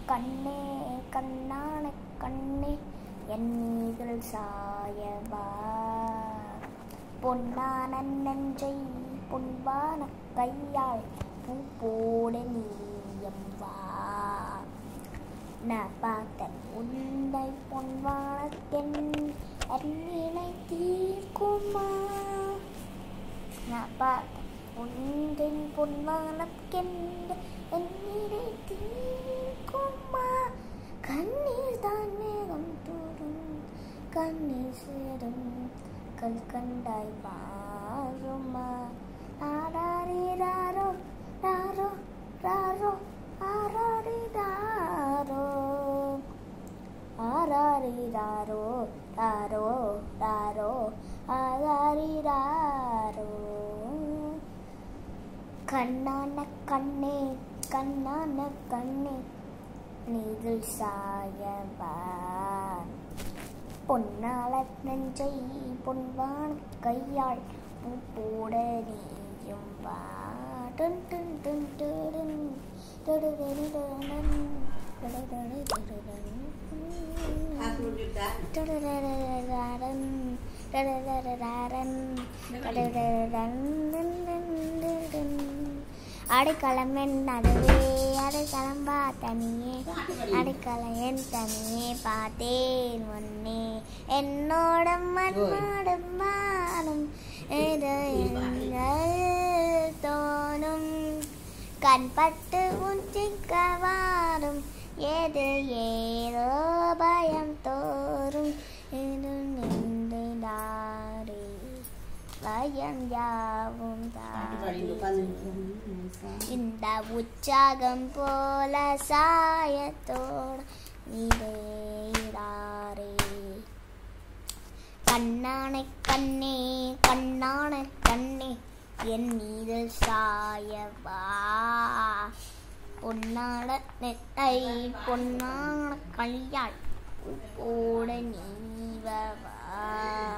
கண்ணே கண்ணான கண்ணே என் மீதில் சாயவா பொன்னான நெஞ்சை பொன்பான கையால் பூ போட நீயம் வா நான் பார்த்த உன்னை பொன்வானத்தின் அந்நிலை தீர்க்குமா நான் பார்த்த உந்தின் பொன்வானத்தின் அந்நிலை தீர்க்குமா கண்ணீர் தான் மேகம் தூரும் கண்ணீர் சேரும் கல் கண்டாய் பாருமா ஆராரி ராரோ ராரோ ராரோ ஆராரி ராரோ ஆராரி ராரோ ராரோ ராரோ ஆராரி ராரோ கண்ணான கண்ணே கண்ணான கண்ணே நீதில் சாயவா பொன்னால நெஞ்சை பொன்வான கையால் பூ போட நீயும் வா டன் டன் டன் டன் டடடடடடன், டடடடடடன். டடடடடடன், டடடடடடன், டடடடடன், டன், டன், டன், டன். அடைக்கலம் என் நடுவே அடைக்கலம் பா தனியே அடைக்கலம் என் தனியே பார்த்தேன் முன்னே என்னோட மண்ணோடும் வானம் இது எங்கள் தோணும் கண்பட்டு உச்சிக்க வாரும் ஏது ஏதோ பயம் தோறும் இது நின்றாரே பயம் யாவும் தாரே இந்த உற்சாகம் போல சாயத்தோட நீரே கண்ணானை கண்ணே கண்ணான கண்ணே என் மீது சாயவா பொன்னாட நெட்டை பொன்னான கையாள் போட நீவவா